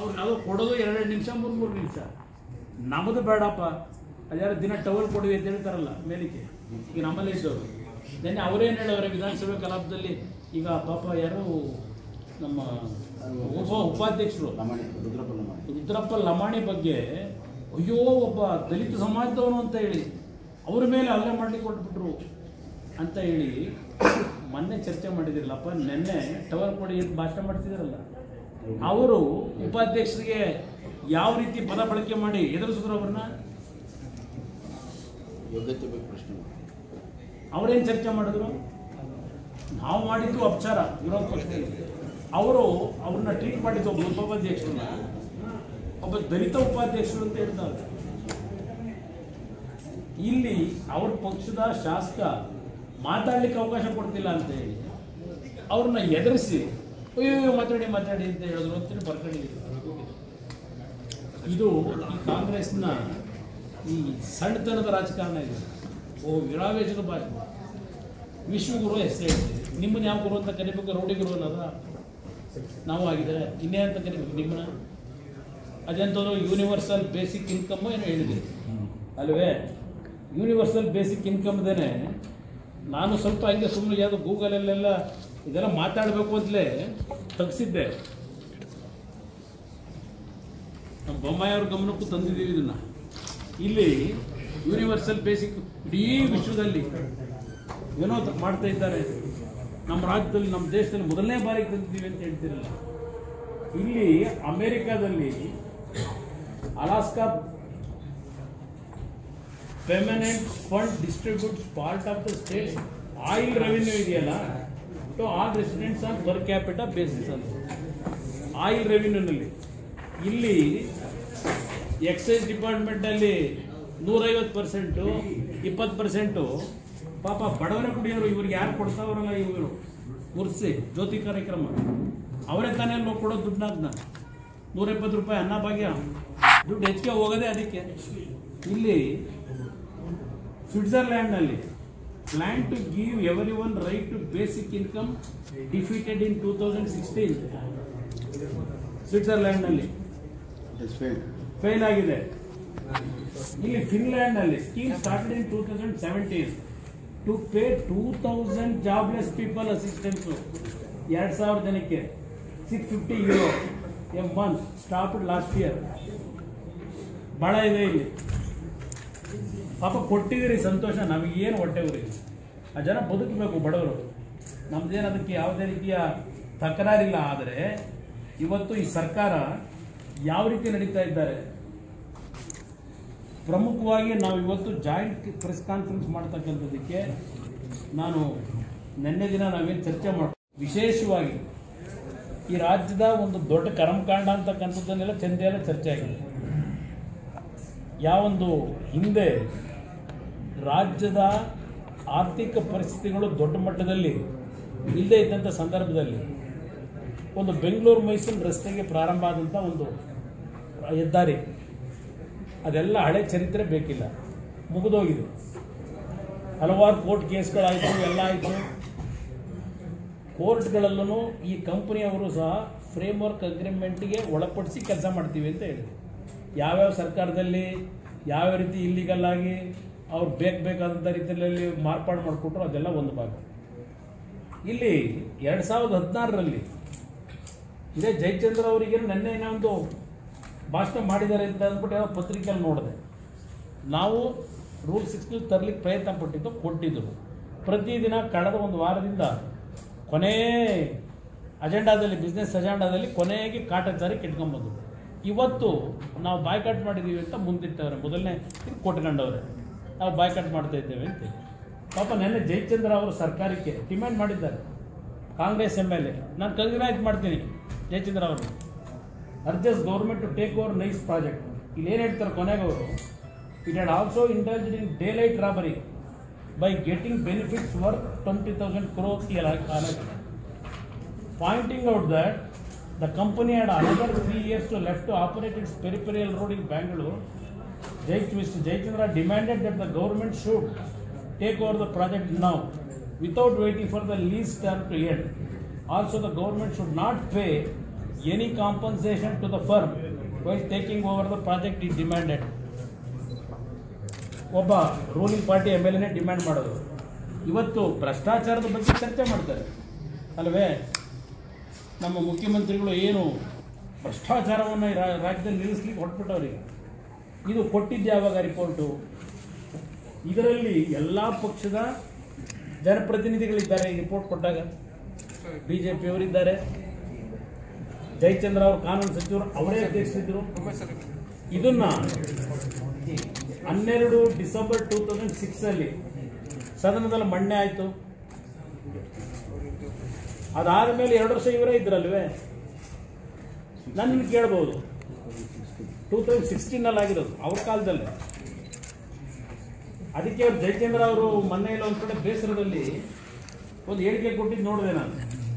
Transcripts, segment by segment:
ಅವ್ರಿಗೆ ಅದು ಕೊಡೋದು ಎರಡೆರಡು ನಿಮಿಷ ಮೂರು ಮೂರು ನಿಮಿಷ ನಮ್ಮದು ಬೇಡಪ್ಪ ಅದ್ಯಾರು ದಿನ ಟವಲ್ ಕೊಡಿ ಅಂತ ಹೇಳ್ತಾರಲ್ಲ ಮೇಲಿಕೆ ಈಗ ನಮ್ಮಲ್ಲೇ ಇದ್ದವರು ನಿನ್ನೆ ಅವರೇನು ಹೇಳೋರೆ ವಿಧಾನಸಭೆ ಕಲಾಪದಲ್ಲಿ ಈಗ ಪಾಪ ಯಾರು ನಮ್ಮ ಉಪ ಉಪಾಧ್ಯಕ್ಷರು ಲಮಾಣಿ ರುದ್ರಪ್ಪ ಲಮಾಣಿ ರುದ್ರಪ್ಪ ಲಮಾಣಿ ಬಗ್ಗೆ ಅಯ್ಯೋ ಒಬ್ಬ ದಲಿತ ಸಮಾಜದವನು ಅಂತ ಹೇಳಿ ಅವ್ರ ಮೇಲೆ ಹಲ್ಲೆ ಮಾಡ್ಲಿಕ್ಕೆ ಕೊಟ್ಬಿಟ್ರು ಅಂತ ಹೇಳಿ ಮೊನ್ನೆ ಚರ್ಚೆ ಮಾಡಿದಿರಲ್ಲಪ್ಪ ನಿನ್ನೆ ಟವರ್ ಕೊಡಿ ಅಂತ ಭಾಷಣ ಮಾಡ್ತಿದ್ರಲ್ಲ ಅವರು ಉಪಾಧ್ಯಕ್ಷರಿಗೆ ಯಾವ ರೀತಿ ಪದ ಬಳಕೆ ಮಾಡಿ ಎದುರಿಸಿದ್ರು ಅವ್ರನ್ನ ಯೋಗ್ಯತೆ ಬಗ್ಗೆ ಪ್ರಶ್ನೆ ಮಾಡಿ. ಅವರೇನು ಚರ್ಚೆ ಮಾಡಿದ್ರು ನಾವು ಮಾಡಿದ್ದು ಅಪಚಾರ ವಿರೋಧ ಪಕ್ಷದಲ್ಲಿ ಅವರು ಅವ್ರನ್ನ ಟ್ರೀಟ್ ಮಾಡಿದ್ದು ಒಬ್ಬ ಉಪಾಧ್ಯಕ್ಷರನ್ನ ಒಬ್ಬ ದಲಿತ ಉಪಾಧ್ಯಕ್ಷರು ಅಂತ ಹೇಳ್ತಾರೆ ಇಲ್ಲಿ ಅವ್ರ ಪಕ್ಷದ ಶಾಸಕ ಮಾತಾಡ್ಲಿಕ್ಕೆ ಅವಕಾಶ ಕೊಡ್ತಿಲ್ಲ ಅಂತ ಹೇಳಿ ಅವ್ರನ್ನ ಎದುರಿಸಿ ಅಯ್ಯೋ ಮಾತಾಡಿ ಮಾತಾಡಿ ಅಂತ ಹೇಳಿದ್ರು ಅಂತೇಳಿ ಬರ್ಕೊಂಡಿದ್ದೀವಿ ಇದು ಈ ಕಾಂಗ್ರೆಸ್ನ ಈ ಸಣ್ಣತನದ ರಾಜಕಾರಣ ಇದೆ ಓ ವಿರಾವೇಶದ ಭಾಷೆ ವಿಶ್ವಗುರು ಹೆಸರು ಹೇಳ್ತೀವಿ ನಿಮ್ಮನ್ನ ಯಾವ ಗುರು ಅಂತ ಕರಿಬೇಕು ರೌಡಿ ಗುರು ಅನ್ನೋದ ನಾವು ಆಗಿದ್ದಾರೆ ಇನ್ನೇ ಅಂತ ಕರಿಬೇಕು ನಿಮ್ಮನ್ನ ಅದೆಂಥದ್ದು ಯೂನಿವರ್ಸಲ್ ಬೇಸಿಕ್ ಇನ್ಕಮ್ ಏನೋ ಹೇಳಿದ್ರಿ ಅಲ್ವೇ ಯೂನಿವರ್ಸಲ್ ಬೇಸಿಕ್ ಇನ್ಕಮ್ದೇನೆ ನಾನು ಸ್ವಲ್ಪ ಹಂಗೆ ಸುಮ್ಮನೆ ಯಾವುದು ಗೂಗಲಲ್ಲೆಲ್ಲ ಇದೆಲ್ಲ ಮಾತಾಡಬೇಕು ಅಂತಲೇ ತೆಗ್ಸಿದ್ದೆ ನಮ್ಮ ಬೊಮ್ಮಾಯಿ ಅವ್ರ ಗಮನಕ್ಕೂ ತಂದಿದ್ದೀವಿ ಇದನ್ನ ಇಲ್ಲಿ ಯೂನಿವರ್ಸಲ್ ಬೇಸಿಕ್ ಇಡೀ ವಿಶ್ವದಲ್ಲಿ ಏನೋ ತ- ಮಾಡ್ತಾ ಇದ್ದಾರೆ ನಮ್ಮ ರಾಜ್ಯದಲ್ಲಿ ನಮ್ಮ ದೇಶದಲ್ಲಿ ಮೊದಲನೇ ಬಾರಿಗೆ ತಂದಿದ್ದೀವಿ ಅಂತ ಹೇಳ್ತಿರಲ್ಲ ಇಲ್ಲಿ ಅಮೆರಿಕಾದಲ್ಲಿ Alaska permanent fund distributes part of the state oil revenue ಇದೆಯಲ್ಲ to all residents on per capital basis ಅಂತ ಆಯಿಲ್ ರೆವಿನ್ಯೂನಲ್ಲಿ ಇಲ್ಲಿ ಎಕ್ಸೈಸ್ ಡಿಪಾರ್ಟ್ಮೆಂಟಲ್ಲಿ ನೂರೈವತ್ತು ಪರ್ಸೆಂಟು ಇಪ್ಪತ್ತು ಪರ್ಸೆಂಟು ಪಾಪ ಬಡವರ ಕುಡಿಯೋರು ಇವ್ರಿಗೆ ಯಾರು ಕೊಡ್ತಾವ್ರಲ್ಲ ಇವರು ಮುರ್ಸಿ ಜ್ಯೋತಿ ಕಾರ್ಯಕ್ರಮ ಅವರೇ ತಾನೇ ಅಲ್ವಾ ಕೊಡೋದು ದುಡ್ಡನ್ನ ನೂರಿಪ್ಪತ್ತು ರೂಪಾಯಿ ಅನ್ನ ಭಾಗ್ಯ ದುಡ್ಡು ಹೆಚ್ಚಿಗೆ ಹೋಗೋದೇ ಅದಕ್ಕೆ ಇಲ್ಲಿ ಸ್ವಿಟ್ಜರ್ಲ್ಯಾಂಡ್ನಲ್ಲಿ plan to give every one right to basic income defeated in two thousand sixteen ಸ್ವಿಟ್ಜರ್ಲ್ಯಾಂಡ್ನಲ್ಲಿ It is failed. ಫೇಲ್ ಆಗಿದೆ ಇಲ್ಲಿ ಫಿನ್ಲ್ಯಾಂಡ್ ನಲ್ಲಿ scheme started in two thousand seventeen to pay two thousand jobless people assistance ಎರಡು ಸಾವಿರ ಜನಕ್ಕೆ six fifty euro a month stopped last year ಭಾಳ ಇದೆ ಇಲ್ಲಿ ಪಾಪ ಕೊಟ್ಟಿದ್ದೀರಿ ಸಂತೋಷ ನಮಗೆ ಏನು ಹೊಟ್ಟೆ ಉರಿ ಆ ಜನ ಬದುಕಬೇಕು ಬಡವರು ನಮ್ದೇನು ಅದಕ್ಕೆ ಯಾವುದೇ ರೀತಿಯ ತಕರಾರಿಲ್ಲ ಆದರೆ ಇವತ್ತು ಈ ಸರ್ಕಾರ ಯಾವ ರೀತಿ ನಡೀತಾ ಇದ್ದಾರೆ ಪ್ರಮುಖವಾಗಿ ನಾವು ಇವತ್ತು ಜಾಯಿಂಟ್ ಪ್ರೆಸ್ ಕಾನ್ಫರೆನ್ಸ್ ಮಾಡ್ತಕ್ಕಂಥದ್ದಕ್ಕೆ ನಾನು ನಿನ್ನೆ ದಿನ ನಾವೇನು ಚರ್ಚೆ ಮಾಡ ವಿಶೇಷವಾಗಿ ಈ ರಾಜ್ಯದ ಒಂದು ದೊಡ್ಡ ಕರ್ಮಕಾಂಡ ಅಂತಕ್ಕಂಥದ್ದನ್ನೆಲ್ಲ ಚಂದ ಎಲ್ಲ ಚರ್ಚೆ ಆಗಿದೆ ಯಾವೊಂದು ಹಿಂದೆ ರಾಜ್ಯದ ಆರ್ಥಿಕ ಪರಿಸ್ಥಿತಿಗಳು ದೊಡ್ಡ ಮಟ್ಟದಲ್ಲಿ ಇಲ್ಲದೆ ಇದ್ದಂಥ ಸಂದರ್ಭದಲ್ಲಿ ಒಂದು ಬೆಂಗಳೂರು ಮೈಸೂರು ರಸ್ತೆಗೆ ಪ್ರಾರಂಭ ಆದಂಥ ಒಂದು ಹೆದ್ದಾರಿ ಅದೆಲ್ಲ ಹಳೆ ಚರಿತ್ರೆ ಬೇಕಿಲ್ಲ ಮುಗಿದೋಗಿದೆ ಹಲವಾರು ಕೋರ್ಟ್ ಕೇಸ್ಗಳಾಯಿತು ಎಲ್ಲ ಆಯಿತು ಕೋರ್ಟ್ಗಳಲ್ಲೂ ಈ ಕಂಪನಿಯವರು ಸಹ ಫ್ರೇಮ್ವರ್ಕ್ ಅಗ್ರಿಮೆಂಟ್ಗೆ ಒಳಪಡಿಸಿ ಕೆಲಸ ಮಾಡ್ತೀವಿ ಅಂತ ಹೇಳಿದ್ರು ಯಾವ್ಯಾವ ಸರ್ಕಾರದಲ್ಲಿ ಯಾವ ರೀತಿ ಇಲ್ಲಿಗಲ್ ಆಗಿ ಅವ್ರು ಬೇಕು ಬೇಕಾದಂಥ ರೀತಿಯಲ್ಲಿ ಮಾರ್ಪಾಡು ಮಾಡಿಕೊಟ್ರು ಅದೆಲ್ಲ ಒಂದು ಭಾಗ ಇಲ್ಲಿ ಎರಡು ಸಾವಿರದ ಹದಿನಾರರಲ್ಲಿ ಇದೇ ಜಯಚಂದ್ರ ಅವರಿಗೆ ನೆನ್ನೆ ಏನೋ ಒಂದು ಭಾಷಣ ಮಾಡಿದ್ದಾರೆ ಅಂತ ಅಂದ್ಬಿಟ್ಟು ಯಾವ ಪತ್ರಿಕೆಯಲ್ಲಿ ನೋಡಿದೆ ನಾವು ರೂಲ್ ಸಿಕ್ಸ್ನಲ್ಲಿ ತರಲಿಕ್ಕೆ ಪ್ರಯತ್ನ ಪಟ್ಟಿದ್ದು ಕೊಟ್ಟಿದ್ದರು ಪ್ರತಿದಿನ ಕಳೆದ ಒಂದು ವಾರದಿಂದ ಕೊನೇ ಅಜೆಂಡಾದಲ್ಲಿ ಬಿಸ್ನೆಸ್ ಅಜೆಂಡಾದಲ್ಲಿ ಕೊನೆಗೆ ಕಾಟಾಚಾರಿ ಕೆಟ್ಕೊಂಬಂದರು ಇವತ್ತು ನಾವು ಬಾಯ್ಕಾಟ್ ಮಾಡಿದ್ದೀವಿ ಅಂತ ಮುಂದಿಟ್ಟವ್ರೆ ಮೊದಲನೇ ಇದು ಕೊಟ್ಕೊಂಡವ್ರೆ ನಾವು ಬಾಯ್ಕಾಟ್ ಮಾಡ್ತಾ ಇದ್ದೇವೆ ಅಂತ ಪಾಪ ನೆನ್ನೆ ಜಯಚಂದ್ರ ಅವರು ಸರ್ಕಾರಕ್ಕೆ ಡಿಮ್ಯಾಂಡ್ ಮಾಡಿದ್ದಾರೆ ಕಾಂಗ್ರೆಸ್ ಎಮ್ ಎಲ್ ಎ ನಾನು ಕಂಗ್ರಾಟ್ ಮಾಡ್ತೀನಿ ಜಯಚಂದ್ರ ಅವರು urges government to take over NICE project ಇಲ್ಲಿ ಏನು ಹೇಳ್ತಾರೆ ಕೊನೆಗೆ ಅವರು it had also indulged in daylight robbery by getting benefits worth twenty thousand crore pointing out that the company had another three years to left to operate its peripheral road in Bangalore Jai, Mr. Jayachandra demanded that the government should take over the project now without waiting for the lease term to end. Also, the government should not pay any compensation to the firm while taking over the project is demanded ಒಬ್ಬ ruling party M L ಎನೇ demand ಮಾಡೋದು ಇವತ್ತು ಭ್ರಷ್ಟಾಚಾರದ ಬಗ್ಗೆ ಚರ್ಚೆ ಮಾಡ್ತಾರೆ ಅಲ್ವೇ ನಮ್ಮ ಮುಖ್ಯಮಂತ್ರಿಗಳು ಏನು ಭ್ರಷ್ಟಾಚಾರವನ್ನು ಈ ರಾ- ರಾಜ್ಯದಲ್ಲಿ ನಿಲ್ಲಿಸ್ಲಿಕ್ಕೆ ಹೊರಟ್ಬಿಟ್ಟವ್ರಿಗೆ ಇದು ಕೊಟ್ಟಿದ್ದು ಯಾವಾಗ ರಿಪೋರ್ಟು ಇದರಲ್ಲಿ ಎಲ್ಲ ಪಕ್ಷದ ಜನಪ್ರತಿನಿಧಿಗಳಿದ್ದಾರೆ ಈ ರಿಪೋರ್ಟ್ ಕೊಟ್ಟಾಗ ಬಿ ಜೆ ಪಿಯವರಿದ್ದಾರೆ ಜಯಚಂದ್ರ ಅವರು ಕಾನೂನು ಸಚಿವರು ಅವರೇ ಅಧ್ಯಕ್ಷರಿದ್ದರು ಇದನ್ನ ಹನ್ನೆರಡು ಡಿಸೆಂಬರ್ ಟೂ ತೌಸಂಡ್ ಸಿಕ್ಸ್ ಅಲ್ಲಿ ಸದನದಲ್ಲಿ ಮಣ್ಣೆ ಆಯಿತು ಅದಾದ ಮೇಲೆ ಎರಡು ವರ್ಷ ಇವರೇ ಇದ್ರಲ್ವೇ ನನ್ನ ಕೇಳ್ಬೋದು ಟೂ ತೌಸಂಡ್ ಸಿಕ್ಸ್ಟೀನಲ್ಲಿ ಆಗಿರೋದು ಅವ್ರ ಕಾಲದಲ್ಲೇ ಅದಕ್ಕೆ ಅವ್ರು ಜಯಚಂದ್ರ ಅವರು ಮೊನ್ನೆಯಲ್ಲಿ ಒಂದು ಕಡೆ ಬೇಸರದಲ್ಲಿ ಒಂದು ಹೇಳಿಕೆ ಕೊಟ್ಟಿದ್ದು ನೋಡಿದೆ ನಾನು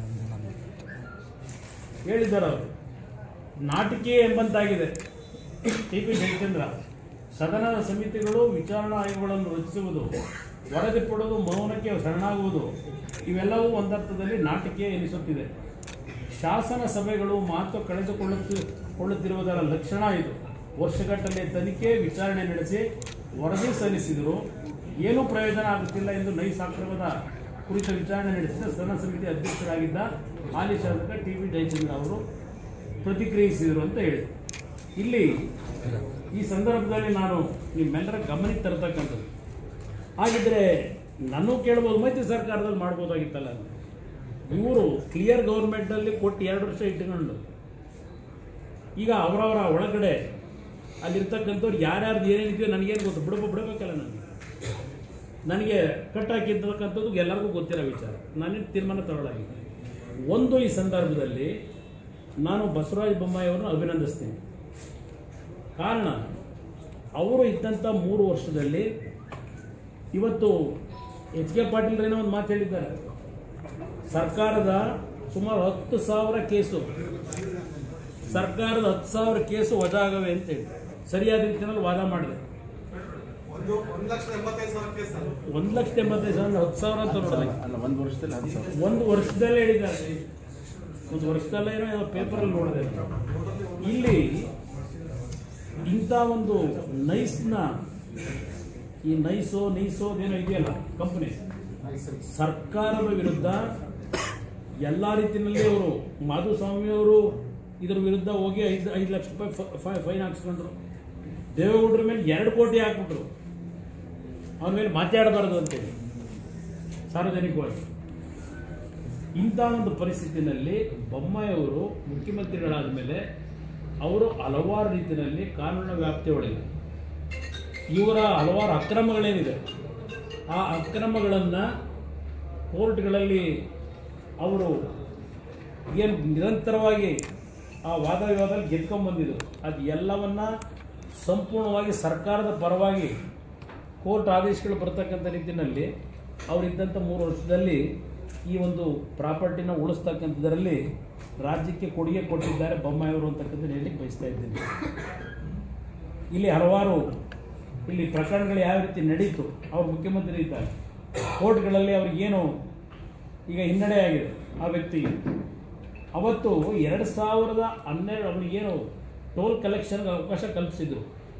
ಹೇಳಿದ್ದಾರೆ ಅವರು ನಾಟಿಕೆ ಎಂಬಂತಾಗಿದೆ ಟಿ ಪಿ ಜಯಚಂದ್ರ ಸದನದ ಸಮಿತಿಗಳು ವಿಚಾರಣಾ ಆಯೋಗಗಳನ್ನು ರಚಿಸುವುದು ವರದಿ ಕೊಡುವುದು ಮೌನಕ್ಕೆ ಶರಣಾಗುವುದು ಇವೆಲ್ಲವೂ ಒಂದರ್ಥದಲ್ಲಿ ನಾಟಿಕೆ ಎನಿಸುತ್ತಿದೆ ಶಾಸನ ಸಭೆಗಳು ಮಾತು ಕಳೆದುಕೊಳ್ಳುತ್ತಿ ಕೊಳ್ಳುತ್ತಿರುವುದರ ಲಕ್ಷಣ ಇದು ವರ್ಷಗಟ್ಟಲೆ ತನಿಖೆ ವಿಚಾರಣೆ ನಡೆಸಿ ವರದಿ ಸಲ್ಲಿಸಿದರು ಏನೂ ಪ್ರಯೋಜನ ಆಗುತ್ತಿಲ್ಲ ಎಂದು ನೈಸ್ ಆಕ್ರಮದ ಕುರಿತ ವಿಚಾರಣೆ ನಡೆಸಿದ ಸದನ ಸಮಿತಿ ಅಧ್ಯಕ್ಷರಾಗಿದ್ದ ಹಾಲಿ ಶಾಸಕ ಟಿ ವಿ ಜಯಚಂದ್ರ ಅವರು ಪ್ರತಿಕ್ರಿಯಿಸಿದರು ಅಂತ ಹೇಳಿ ಇಲ್ಲಿ ಈ ಸಂದರ್ಭದಲ್ಲಿ ನಾನು ನಿಮ್ಮೆಲ್ಲರ ಗಮನಕ್ಕೆ ತರತಕ್ಕಂಥದ್ದು ಹಾಗಿದ್ರೆ ನಾನು ಕೇಳ್ಬೋದು ಮೈತ್ರಿ ಸರ್ಕಾರದಲ್ಲಿ ಮಾಡ್ಬೋದಾಗಿತ್ತಲ್ಲ ಅಂತ. ಇವರು ಕ್ಲಿಯರ್ ಗೌರ್ಮೆಂಟಲ್ಲಿ ಕೊಟ್ಟು ಎರಡು ವರ್ಷ ಇಟ್ಕೊಂಡು ಈಗ ಅವರವರ ಒಳಗಡೆ ಅಲ್ಲಿರ್ತಕ್ಕಂಥವ್ರು ಯಾರ್ಯಾರ್ದು ಏನೇನಿದೆಯೋ ನನಗೇನು ಗೊತ್ತು ಬಿಡಬೇಕು ಬಿಡಬೇಕಲ್ಲ ನನಗೆ ನನಗೆ ಕಟ್ ಹಾಕಿರ್ತಕ್ಕಂಥದ್ದು ಎಲ್ಲರಿಗೂ ಗೊತ್ತಿರೋ ವಿಚಾರ ನಾನೇನು ತೀರ್ಮಾನ ತಗೊಳ್ಳಾಗಿದೆ ಒಂದು ಈ ಸಂದರ್ಭದಲ್ಲಿ ನಾನು ಬಸವರಾಜ ಬೊಮ್ಮಾಯಿ ಅವರನ್ನು ಅಭಿನಂದಿಸ್ತೀನಿ ಕಾರಣ ಅವರು ಇದ್ದಂಥ ಮೂರು ವರ್ಷದಲ್ಲಿ ಇವತ್ತು ಎಚ್ ಕೆ ಪಾಟೀಲ್ ಏನೋ ಒಂದು ಮಾತು ಹೇಳಿದ್ದಾರೆ ಸರ್ಕಾರದ ಸುಮಾರು ಹತ್ತು ಸಾವಿರ ಕೇಸು ಸರ್ಕಾರದ ಹತ್ತು ಸಾವಿರ ಕೇಸು ವಜಾ ಆಗವೆ ಅಂತೇಳಿ ಸರಿಯಾದ ರೀತಿಯಲ್ಲಿ ವಾದ ಮಾಡಿದೆ ಒಂದು ಒಂದು ಲಕ್ಷದ ಎಂಬತ್ತೈದು ಸಾವಿರ ಕೇಸ್ ಸರ್ ಒಂದು ಲಕ್ಷದ ಎಂಬತ್ತೈದು ಸಾವಿರ ಹತ್ತು ಸಾವಿರ ಅಂತ ನೋಡಲ್ಲ ಅಲ್ಲ ಒಂದು ವರ್ಷದಲ್ಲಿ ಹತ್ತು ಸಾವಿರ ಒಂದು ವರ್ಷದಲ್ಲೇ ಹೇಳಿದ್ದಾರೆ ಒಂದು ವರ್ಷದಲ್ಲೇ ಏನೋ ಪೇಪರಲ್ಲಿ ನೋಡಿದೆ ಇಲ್ಲಿ ಇಂಥ ಒಂದು ನೈಸ್ನ ಈ ನೈಸೋ ನೈಸೋ ಅದೇನೋ ಇದೆಯಲ್ಲ ಕಂಪನಿ ಸರ್ಕಾರದ ವಿರುದ್ಧ ಎಲ್ಲ ರೀತಿಯಲ್ಲಿ ಅವರು ಮಾಧುಸ್ವಾಮಿ ಅವರು ಇದರ ವಿರುದ್ಧ ಹೋಗಿ ಐದು ಐದು ಲಕ್ಷ ರೂಪಾಯಿ ಫ- ಫೈನ್ ಹಾಕ್ಸ್ಕೊಂಡ್ರು ದೇವೇಗೌಡರ ಮೇಲೆ ಎರಡು ಕೋಟಿ ಹಾಕ್ಬಿಟ್ರು ಅವನ ಮೇಲೆ ಮಾತಾಡಬಾರದು ಅಂತೇಳಿ ಸಾರ್ವಜನಿಕವಾಗಿ ಇಂಥ ಒಂದು ಪರಿಸ್ಥಿತಿನಲ್ಲಿ ಬೊಮ್ಮಾಯಿಯವರು ಮುಖ್ಯಮಂತ್ರಿಗಳಾದ ಮೇಲೆ ಅವರು ಹಲವಾರು ರೀತಿಯಲ್ಲಿ ಕಾನೂನಿನ ವ್ಯಾಪ್ತಿಯೊಳಗೆ ಇವರ ಹಲವಾರು ಅಕ್ರಮಗಳೇನಿದೆ ಆ ಅಕ್ರಮಗಳನ್ನು ಕೋರ್ಟ್ಗಳಲ್ಲಿ ಅವರು ಏನು ನಿರಂತರವಾಗಿ ಆ ವಾದ ವಿವಾದದಲ್ಲಿ ಗೆದ್ಕೊಂಡ್ಬಂದಿದ್ದು ಅದು ಎಲ್ಲವನ್ನ ಸಂಪೂರ್ಣವಾಗಿ ಸರ್ಕಾರದ ಪರವಾಗಿ ಕೋರ್ಟ್ ಆದೇಶಗಳು ಬರ್ತಕ್ಕಂಥ ರೀತಿಯಲ್ಲಿ ಅವರಿದ್ದಂಥ ಮೂರು ವರ್ಷದಲ್ಲಿ ಈ ಒಂದು ಪ್ರಾಪರ್ಟಿನ ಉಳಿಸ್ತಕ್ಕಂಥದ್ರಲ್ಲಿ ರಾಜ್ಯಕ್ಕೆ ಕೊಡುಗೆ ಕೊಟ್ಟಿದ್ದಾರೆ ಬೊಮ್ಮಾಯಿಯವರು ಅಂತಕ್ಕಂಥ ಹೇಳಿ ಬಯಸ್ತಾ ಇದ್ದೀನಿ ಇಲ್ಲಿ ಹಲವಾರು ಇಲ್ಲಿ ಪ್ರಕರಣಗಳು ಯಾವ ರೀತಿ ನಡೀತು ಅವ್ರು ಮುಖ್ಯಮಂತ್ರಿ ಇದ್ದಾರೆ ಕೋರ್ಟ್ಗಳಲ್ಲಿ ಅವ್ರಿಗೇನು ಈಗ ಹಿನ್ನಡೆ ಆಗಿದೆ ಆ ವ್ಯಕ್ತಿಗೆ ಅವತ್ತು ಎರಡು ಸಾವಿರದ ಹನ್ನೆರಡು ಅವನಿಗೇನು ಟೋಲ್ ಕಲೆಕ್ಷನ್ಗೆ ಅವಕಾಶ ಕಲ್ಪಿಸಿದ್ರು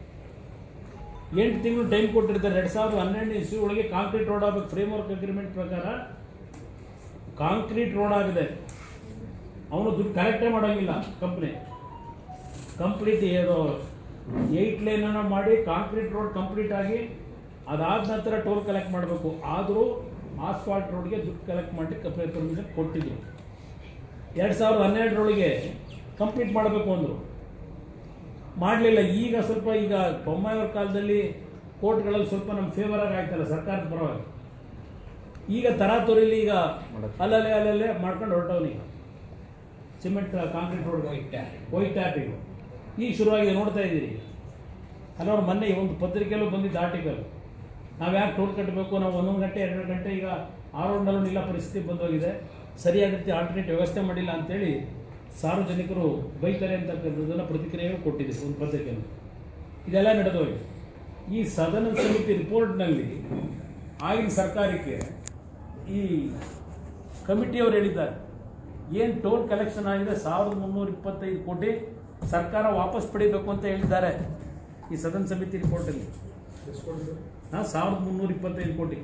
ಎಂಟು ತಿಂಗಳು ಟೈಮ್ ಕೊಟ್ಟಿರ್ತಾರೆ ಎರಡು ಸಾವಿರದ ಹನ್ನೆರಡನೇ ಇಸ್ವಿ ಒಳಗೆ ಕಾಂಕ್ರೀಟ್ ರೋಡ್ ಆಗಬೇಕು ಫ್ರೇಮ್ ವರ್ಕ್ ಅಗ್ರಿಮೆಂಟ್ ಪ್ರಕಾರ ಕಾಂಕ್ರೀಟ್ ರೋಡ್ ಆಗಿದೆ ಅವನು ದುಡ್ಡು ಕಲೆಕ್ಟೇ ಮಾಡೋಂಗಿಲ್ಲ ಕಂಪ್ನಿ ಕಂಪ್ಲೀಟ್ ಏನು ಏಯ್ಟ್ ಲೈನನ್ನು ಮಾಡಿ ಕಾಂಕ್ರೀಟ್ ರೋಡ್ ಕಂಪ್ಲೀಟ್ ಆಗಿ ಅದಾದ ನಂತರ ಟೋಲ್ ಕಲೆಕ್ಟ್ ಮಾಡಬೇಕು ಆದರೂ ಆಸ್ಫಾಲ್ಟ್ ರೋಡ್ಗೆ ದುಡ್ಡು ಕಲೆಕ್ಟ್ ಮಾಡಿ ಕಂಪ್ನಿ ಪರ್ಮಿಷನ್ ಕೊಟ್ಟಿದ್ರು ಎರಡು ಸಾವಿರದ ಹನ್ನೆರಡರೊಳಗೆ ಕಂಪ್ಲೀಟ್ ಮಾಡಬೇಕು ಅಂದರು ಮಾಡಲಿಲ್ಲ ಈಗ ಸ್ವಲ್ಪ ಈಗ ಬೊಮ್ಮಾಯಿಯವ್ರ ಕಾಲದಲ್ಲಿ ಕೋರ್ಟ್ಗಳಲ್ಲಿ ಸ್ವಲ್ಪ ನಮ್ಮ ಫೇವರ್ ಆಗಿ ಆಯ್ತಲ್ಲ ಸರ್ಕಾರದ ಪರವಾಗಿ ಈಗ ತರಾತುರಿಲಿ ಈಗ ಅಲ್ಲಲ್ಲೇ ಅಲ್ಲಲ್ಲೇ ಮಾಡ್ಕೊಂಡು ಹೊರಟವನೀಗ cement concrete road white topping ಈಗ ಶುರುವಾಗಿದೆ ನೋಡ್ತಾ ಇದ್ದೀರಿ ಹಲವಾರು ಮೊನ್ನೆ ಈ ಒಂದು ಪತ್ರಿಕೆಯಲ್ಲೂ ಬಂದಿದ್ದ ಆರ್ಟಿಕಲ್ ನಾವು ಯಾಕೆ ಟೋಲ್ ಕಟ್ಟಬೇಕು ನಾವು ಒಂದೊಂದು ಗಂಟೆ ಎರಡು ಗಂಟೆ ಈಗ ಆ ರೋಡ್ನಲ್ಲೂ ನಿಲ್ಲ ಪರಿಸ್ಥಿತಿ ಬಂದೋಗಿದೆ ಸರಿಯಾದ ರೀತಿ ಆಲ್ಟರ್ನೇಟ್ ವ್ಯವಸ್ಥೆ ಮಾಡಿಲ್ಲ ಅಂತೇಳಿ ಸಾರ್ವಜನಿಕರು ಬೈತಾರೆ ಅಂತಕ್ಕಂಥದ್ದನ್ನು ಪ್ರತಿಕ್ರಿಯೆ ಕೊಟ್ಟಿದೆ ಒಂದು ಪತ್ರಿಕೆಯಲ್ಲಿ ಇದೆಲ್ಲ ನಡೆದೋಗಿದೆ ಈ ಸದನ ಸಮಿತಿ ರಿಪೋರ್ಟ್ನಲ್ಲಿ ಆಗಿನ ಸರ್ಕಾರಕ್ಕೆ ಈ ಕಮಿಟಿಯವರು ಹೇಳಿದ್ದಾರೆ ಏನು ಟೋಲ್ ಕಲೆಕ್ಷನ್ ಆಗಿದೆ ಸಾವಿರದ ಮುನ್ನೂರ ಇಪ್ಪತ್ತೈದು ಕೋಟಿ ಸರ್ಕಾರ ವಾಪಸ್ ಪಡಿಬೇಕು ಅಂತ ಹೇಳಿದ್ದಾರೆ ಈ ಸದನ ಸಮಿತಿ ರಿಪೋರ್ಟಲ್ಲಿ ಹಾಂ ಸಾವಿರದ ಮುನ್ನೂರ ಇಪ್ಪತ್ತೈದು ಕೋಟಿ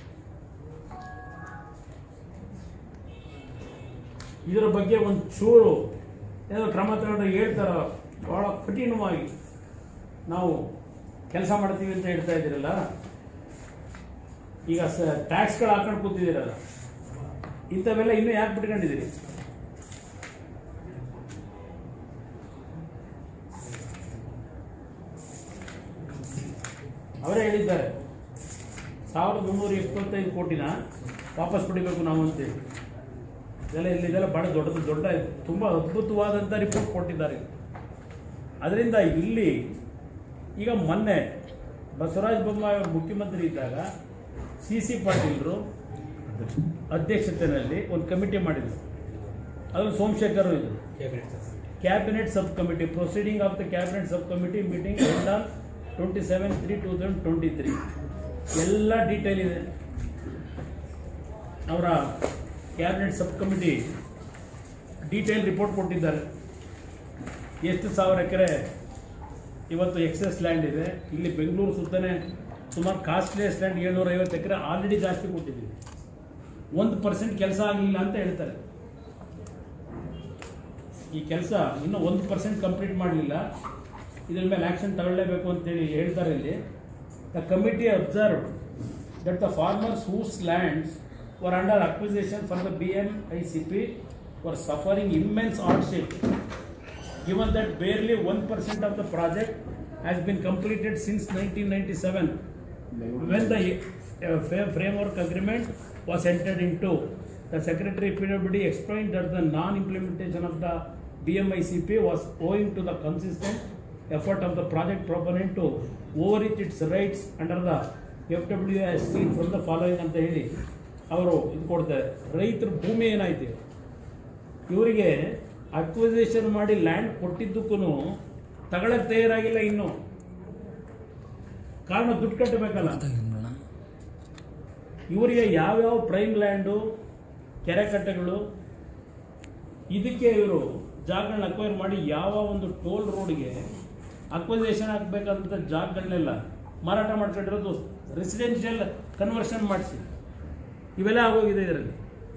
ಇದರ ಬಗ್ಗೆ ಒಂದು ಚೂರು ಏನೋ ಕ್ರಮ ತಗೊಂಡು ಹೇಳ್ತಾರ ಬಹಳ ಕಠಿಣವಾಗಿ ನಾವು ಕೆಲಸ ಮಾಡ್ತೀವಿ ಅಂತ ಹೇಳ್ತಾ ಇದ್ದೀರಲ್ಲ ಈಗ ಸ ಟ್ಯಾಕ್ಸ್ಗಳು ಹಾಕೊಂಡು ಕೂತಿದ್ದೀರಲ್ಲ ಇಂಥವೆಲ್ಲ ಇನ್ನೂ ಯಾಕೆ ಬಿಟ್ಕೊಂಡಿದ್ದೀರಿ ಅವರೇ ಹೇಳಿದ್ದಾರೆ ಸಾವಿರದ ಮುನ್ನೂರ ಇಪ್ಪತ್ತೈದು ಕೋಟಿನ ವಾಪಸ್ ಪಡಿಬೇಕು ನಾವು ಅಂತೇಳಿ ಇದೆಲ್ಲ ಇಲ್ಲಿದೆಲ್ಲ ಬಹಳ ದೊಡ್ಡದು ದೊಡ್ಡ ತುಂಬ ಅದ್ಭುತವಾದಂಥ ರಿಪೋರ್ಟ್ ಕೊಟ್ಟಿದ್ದಾರೆ ಅದರಿಂದ ಇಲ್ಲಿ ಈಗ ಮೊನ್ನೆ ಬಸವರಾಜ ಬೊಮ್ಮಾಯಿ ಅವರು ಮುಖ್ಯಮಂತ್ರಿ ಇದ್ದಾಗ ಸಿ ಸಿ ಪಾಟೀಲ್ರು ಅಧ್ಯಕ್ಷತೆಯಲ್ಲಿ ಒಂದು ಕಮಿಟಿ ಮಾಡಿದರು ಅದ್ರಲ್ಲಿ ಸೋಮಶೇಖರ್ ಇದ್ರು cabinet sub committee proceeding of the cabinet sub committee meeting held on twenty seven three two thousand twenty three ಎಲ್ಲ ಡೀಟೇಲ್ ಇದೆ ಅವರ cabinet sub committee detail report ಕೊಟ್ಟಿದ್ದಾರೆ ಎಷ್ಟು ಸಾವಿರ ಎಕರೆ ಇವತ್ತು ಎಕ್ಸೆಸ್ ಲ್ಯಾಂಡ್ ಇದೆ ಇಲ್ಲಿ ಬೆಂಗಳೂರು ಸುತ್ತನೇ ಸುಮಾರು ಕಾಸ್ಟ್ಲಿಯಸ್ಟ್ ಲ್ಯಾಂಡ್ ಏಳ್ನೂರೈವತ್ತು ಎಕರೆ ಆಲ್ರೆಡಿ ಜಾಸ್ತಿ ಕೊಟ್ಟಿದ್ದೀವಿ ಒಂದು ಪರ್ಸೆಂಟ್ ಕೆಲಸ ಆಗಲಿಲ್ಲ ಅಂತ ಹೇಳ್ತಾರೆ ಈ ಕೆಲಸ ಇನ್ನೂ ಒಂದು ಪರ್ಸೆಂಟ್ ಕಂಪ್ಲೀಟ್ ಮಾಡಲಿಲ್ಲ ಇದ್ರ ಮೇಲೆ ಆ್ಯಕ್ಷನ್ ತಗೊಳ್ಳೇಬೇಕು ಅಂತೇಳಿ ಹೇಳ್ತಾರೆ ಇಲ್ಲಿ the committee observe that the farmers whose lands were under acquisition for the B M I C P were suffering immense hardship given that barely 1% of the project has been completed since 1997 when the uh, fra- framework agreement was entered into the secretary pwd explained that the non-implementation of the bmicp was owing to the consistent effort of the project proponent to overreach its rights under the fw as seen from the following ಅಂತ ಹೇಳಿ ಅವರು ಇದು ಕೊಡ್ತಾರೆ ರೈತರ ಭೂಮಿ ಏನಾಯ್ತು ಇವರಿಗೆ acquisition ಮಾಡಿ ಲ್ಯಾಂಡ್ ಕೊಟ್ಟಿದ್ದಕ್ಕೂ ತಗೊಳಕ್ ತಯಾರಾಗಿಲ್ಲ ಇನ್ನು ಕಾರಣ ದುಡ್ಡು ಕಟ್ಟಬೇಕಲ್ಲ ಇವರಿಗೆ ಯಾವ್ಯಾವ ಪ್ರೈಮ್ ಲ್ಯಾಂಡು ಕೆರೆ ಕಟ್ಟೆಗಳು ಇದಕ್ಕೆ ಇವರು ಜಾಗಗಳನ್ನ ಅಕ್ವೈರ್ ಮಾಡಿ ಯಾವ ಒಂದು ಟೋಲ್ ರೋಡ್ಗೆ ಅಕ್ವಿಸೇಷನ್ ಹಾಕ್ಬೇಕಂತ ಜಾಗಗಳನ್ನೆಲ್ಲ ಮಾರಾಟ ಮಾಡ್ಕೊಂಡಿರೋದು ರೆಸಿಡೆನ್ಷಿಯಲ್ ಕನ್ವರ್ಷನ್ ಮಾಡಿಸಿ ಇವೆಲ್ಲ ಆಗೋಗಿದೆ ಇದರಲ್ಲಿ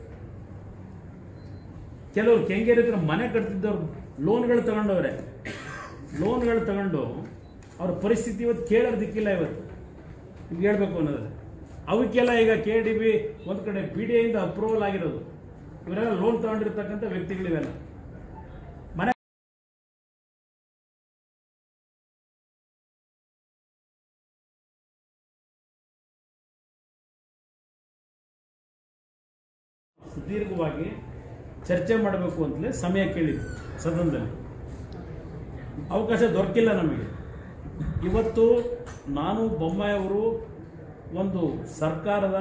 ಕೆಲವರು ಕೆಂಗೇರಿ ಹತ್ರ ಮನೆ ಕಟ್ತಿದ್ದವ್ರು ಲೋನ್ಗಳು ತಗೊಂಡವ್ರೆ ಲೋನ್ಗಳು ತಗೊಂಡು ಅವ್ರ ಪರಿಸ್ಥಿತಿ ಇವತ್ತು ಕೇಳೋರ್ ದಿಕ್ಕಿಲ್ಲ ಇವತ್ತು ನಿಮ್ಗೆ ಹೇಳ್ಬೇಕು ಅನ್ನೋದು ಅವಕ್ಕೆಲ್ಲ ಈಗ ಕೆ ಡಿ ಬಿ ಒಂದು ಕಡೆ ಬಿ ಡಿ ಐಯಿಂದ ಅಪ್ರೂವಲ್ ಆಗಿರೋದು ಇವರೆಲ್ಲ ಲೋನ್ ತಗೊಂಡಿರ್ತಕ್ಕಂಥ ವ್ಯಕ್ತಿಗಳಿವೆಲ್ಲ ಮನೆ ಸುದೀರ್ಘವಾಗಿ ಚರ್ಚೆ ಮಾಡಬೇಕು ಅಂತಲೇ ಸಮಯ ಕೇಳಿದ್ದು ಸದನದಲ್ಲಿ ಅವಕಾಶ ದೊರಕಿಲ್ಲ ನಮಗೆ ಇವತ್ತು ನಾನು ಬೊಮ್ಮಾಯಿ ಅವರು ಒಂದು ಸರ್ಕಾರದ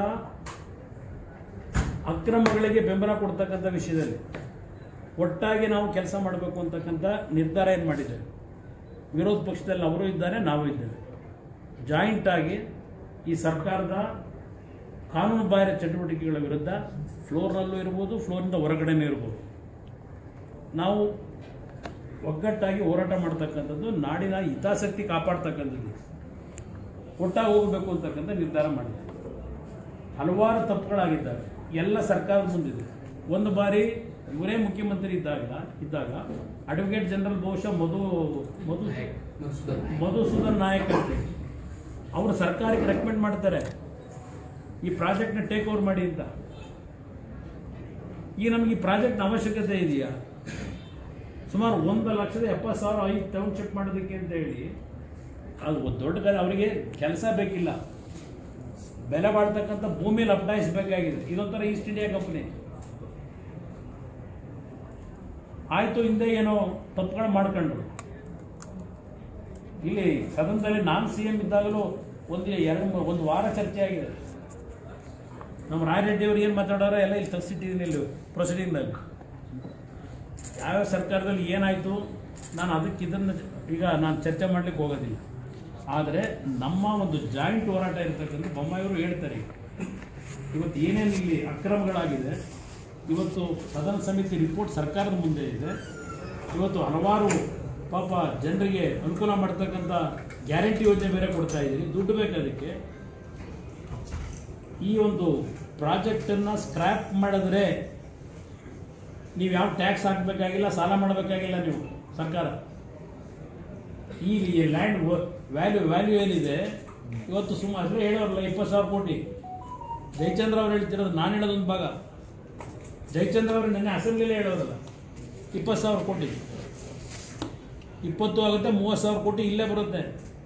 ಅಕ್ರಮಗಳಿಗೆ ಬೆಂಬಲ ಕೊಡ್ತಕ್ಕಂಥ ವಿಷಯದಲ್ಲಿ ಒಟ್ಟಾಗಿ ನಾವು ಕೆಲಸ ಮಾಡಬೇಕು ಅಂತಕ್ಕಂಥ ನಿರ್ಧಾರ ಏನು ಮಾಡಿದ್ದೇವೆ ವಿರೋಧ ಪಕ್ಷದಲ್ಲಿ ಅವರು ಇದ್ದಾರೆ ನಾವು ಇದ್ದೇವೆ ಜಾಯಿಂಟ್ ಆಗಿ ಈ ಸರ್ಕಾರದ ಕಾನೂನು ಬಾಹಿರ ಚಟುವಟಿಕೆಗಳ ವಿರುದ್ಧ ಫ್ಲೋರ್ನಲ್ಲೂ ಇರ್ಬೋದು ಫ್ಲೋರಿಂದ ಹೊರಗಡೆನೂ ಇರ್ಬೋದು ನಾವು ಒಗ್ಗಟ್ಟಾಗಿ ಹೋರಾಟ ಮಾಡ್ತಕ್ಕಂಥದ್ದು ನಾಡಿನ ಹಿತಾಸಕ್ತಿ ಕಾಪಾಡ್ತಕ್ಕಂಥದ್ದು ಒಟ್ಟಾಗಿ ಹೋಗಬೇಕು ಅಂತಕ್ಕಂಥ ನಿರ್ಧಾರ ಮಾಡಿದೆ ಹಲವಾರು ತಪ್ಪುಗಳಾಗಿದ್ದಾವೆ ಎಲ್ಲ ಸರ್ಕಾರದ ಮುಂದಿದೆ ಒಂದು ಬಾರಿ ಇವರೇ ಮುಖ್ಯಮಂತ್ರಿ ಇದ್ದಾಗ ಇದ್ದಾಗ ಅಡ್ವೊಕೇಟ್ ಜನರಲ್ ಬಹುಶಃ ಮಧು ಮಧು ಮಧುಸೂದನ್ ನಾಯಕ್ ಅಂತ ಅವರು ಸರ್ಕಾರಕ್ಕೆ ರೆಕಮೆಂಡ್ ಮಾಡ್ತಾರೆ ಈ ಪ್ರಾಜೆಕ್ಟ್ನ ಟೇಕ್ ಓವರ್ ಮಾಡಿ ಅಂತ ಈಗ ನಮಗೆ ಈ ಪ್ರಾಜೆಕ್ಟ್ನ ಅವಶ್ಯಕತೆ ಇದೆಯಾ ಸುಮಾರು ಒಂದು ಲಕ್ಷದ ಎಪ್ಪತ್ತು ಸಾವಿರ ಐದು ಟೌನ್ಶಿಪ್ ಮಾಡೋದಕ್ಕೆ ಅಂತ ಹೇಳಿ ಅದು ಒಂದು ದೊಡ್ಡ ಕಡೆ ಅವರಿಗೆ ಕೆಲಸ ಬೇಕಿಲ್ಲ ಬೆಲೆ ಬಾಳ್ತಕ್ಕಂಥ ಭೂಮಿಯಲ್ಲಿ ಅಪ್ಡಾಯಿಸಬೇಕಾಗಿದೆ ಇದೊಂಥರ ಈಸ್ಟ್ ಇಂಡಿಯಾ ಕಂಪನಿ ಆಯಿತು ಹಿಂದೆ ಏನೋ ತಪ್ಪುಗಳು ಮಾಡ್ಕೊಂಡ್ರು ಇಲ್ಲಿ ಸದನದಲ್ಲಿ ನಾನು ಸಿ ಎಂ ಇದ್ದಾಗಲೂ ಒಂದು ಎರಡು ಮೂರು- ಒಂದು ವಾರ ಚರ್ಚೆ ಆಗಿದೆ ನಮ್ಮ ರಾಯರೆಡ್ಡಿ ಅವ್ರು ಏನು ಮಾತಾಡೋರೋ ಎಲ್ಲ ಇಲ್ಲಿ ತರಿಸಿಟ್ಟಿದ್ದೀನಿ ಇಲ್ಲಿ ಪ್ರೊಸೀಡಿಂಗ್ನಲ್ಲಿ ಯಾವ್ಯಾವ ಸರ್ಕಾರದಲ್ಲಿ ಏನಾಯಿತು ನಾನು ಅದಕ್ಕೆ ಇದನ್ನು ಈಗ ನಾನು ಚರ್ಚೆ ಮಾಡಲಿಕ್ಕೆ ಹೋಗೋದಿಲ್ಲ ಆದರೆ ನಮ್ಮ ಒಂದು ಜಾಯಿಂಟ್ ಹೋರಾಟ ಇರ್ತಕ್ಕಂಥ ಬೊಮ್ಮಾಯಿಯವರು ಹೇಳ್ತಾರೆ ಇವತ್ತು ಏನೇನು ಇಲ್ಲಿ ಅಕ್ರಮಗಳಾಗಿದೆ ಇವತ್ತು ಸದನ ಸಮಿತಿ ರಿಪೋರ್ಟ್ ಸರ್ಕಾರದ ಮುಂದೆ ಇದೆ ಇವತ್ತು ಹಲವಾರು ಪಾಪ ಜನರಿಗೆ ಅನುಕೂಲ ಮಾಡ್ತಕ್ಕಂಥ ಗ್ಯಾರಂಟಿ ಯೋಜನೆ ಬೇರೆ ಕೊಡ್ತಾ ಇದ್ದೀರಿ ದುಡ್ಡು ಬೇಕು ಅದಕ್ಕೆ ಈ ಒಂದು ಪ್ರಾಜೆಕ್ಟನ್ನು ಸ್ಕ್ರ್ಯಾಪ್ ಮಾಡಿದ್ರೆ ನೀವು ಯಾವ ಟ್ಯಾಕ್ಸ್ ಹಾಕಬೇಕಾಗಿಲ್ಲ ಸಾಲ ಮಾಡಬೇಕಾಗಿಲ್ಲ ನೀವು ಸರ್ಕಾರ ಈ ಲ್ಯಾಂಡ್ ವ್ಯಾಲ್ಯೂ ವ್ಯಾಲ್ಯೂ ಏನಿದೆ ಇವತ್ತು ಸುಮಾರು ಹೇಳೋರಲ್ಲ ಇಪ್ಪತ್ತು ಸಾವಿರ ಕೋಟಿ ಜಯಚಂದ್ರ ಅವ್ರು ಹೇಳ್ತಿರೋದು ನಾನು ಹೇಳೋದೊಂದು ಭಾಗ ಜಯಚಂದ್ರ ಅವರು ನಿನ್ನೆ ಅಸೆಂಬ್ಲಿಲೇ ಹೇಳೋರಲ್ಲ ಇಪ್ಪತ್ತು ಸಾವಿರ ಕೋಟಿ ಇಪ್ಪತ್ತು ಆಗುತ್ತೆ ಮೂವತ್ತು ಸಾವಿರ ಕೋಟಿ ಇಲ್ಲೇ ಬರುತ್ತೆ